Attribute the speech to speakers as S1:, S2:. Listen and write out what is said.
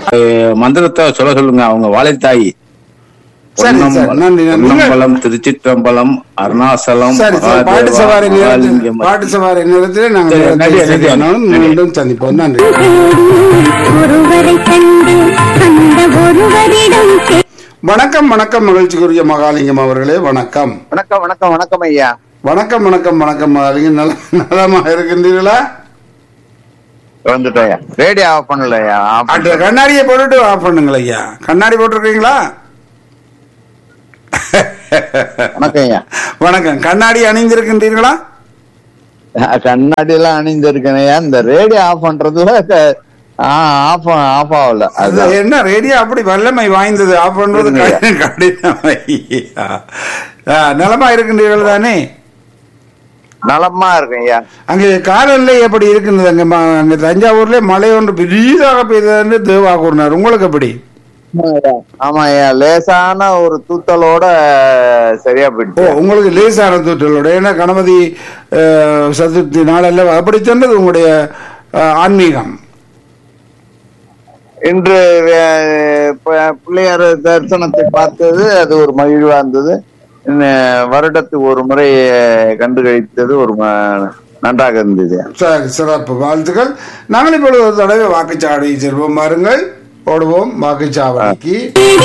S1: அஹ், மந்திரத்தை சொல்ல சொல்லுங்க அவங்க வாழைத்தாய்
S2: சரி, சரி. நன்றி, நன்றி.
S1: பொன்னம்பலம் திருச்சிற்றம்பலம் அருணாசலம்
S2: சரி சரி பாட்டு
S1: மகாதேவா,
S2: சவாரி நேரத்தில்
S1: மகாலிங்கம்.
S2: பாட்டு சவாரி நேரத்தில் நாங்கள்
S1: சரி,
S2: நேரத்தை
S1: நன்றி,
S2: சரி
S1: நன்றி.
S2: பண்ணோம். மீண்டும் சந்திப்போம் நன்றி
S3: ஒருவரை கண்டு அந்த ஒருவரிடம் கே-
S2: வணக்கம் வணக்கம் மகிழ்ச்சிக்குரிய மகாலிங்கம் அவர்களே வணக்கம்
S4: வணக்கம் வணக்கம் வணக்கம் ஐயா
S2: வணக்கம் வணக்கம் வணக்கம் மகாலிங்கம் நல நலமாக இருக்கின்றீர்களா
S4: வந்துட்டோம் ஐயா ரேடியோ ஆஃப் பண்ணல ஐயா ஆஃப்
S2: அட்டு கண்ணாடியை போட்டுட்டு ஆஃப் பண்ணுங்கள் ஐயா கண்ணாடி போட்டிருக்கீங்களா
S4: வணக்கம் ஐயா
S2: வணக்கம் கண்ணாடி அணிந்திருக்கின்றீர்களா
S4: கண்ணாடி எல்லாம் அணிந்திருக்கேன் ஐயா இந்த ரேடியோ ஆஃப் பண்றதுல ஆஃப் ஆஃப் ஆகல
S2: அது
S4: அது
S2: என்ன ரேடியோ அப்படி வல்லமை வாய்ந்தது ஆஃப் பண்றது
S4: இல்லையா?
S2: கடி- கடினம் ஐயா. ஆ, நலமா இருக்கின்றீர்கள் தானே
S4: நலமா இருக்கேன் ஐயா
S2: அங்கே காலநிலை எப்படி இருக்கின்றது அங்க ம- அங்க தஞ்சாவூர்ல மழை ஒன்று பெரியதாக பெய்ததுன்னு தேவா கூறினார் உங்களுக்கு எப்படி
S4: ஆமா ஐயா லேசான ஒரு தூத்தலோட சரியா
S2: ஓ
S4: போயிடுச்சு
S2: உங்களுக்கு லேசான தூற்றலோட ஏன்னா கணபதி அஹ், சதுர்த்தி நாளல்ல அப்படி சொன்னது உங்களுடைய அஹ், ஆன்மீகம்
S4: இன்று அஹ், ப- பிள்ளையார் தரிசனத்தை பார்த்தது அது ஒரு மகிழ்வா இருந்தது இன்னும் வருடத்துக்கு ஒரு முறை அஹ், கண்டு கழித்தது ஒரு ம- நன்றாக இருந்தது
S2: சரி சிறப்பு வாழ்த்துக்கள் நாங்கள் இப்பொழுது ஒரு தடவை வாக்குச்சாவடி செல்வோம் பாருங்கள் போடுவோம் வாக்குச்சாவடிக்கு
S3: தேடி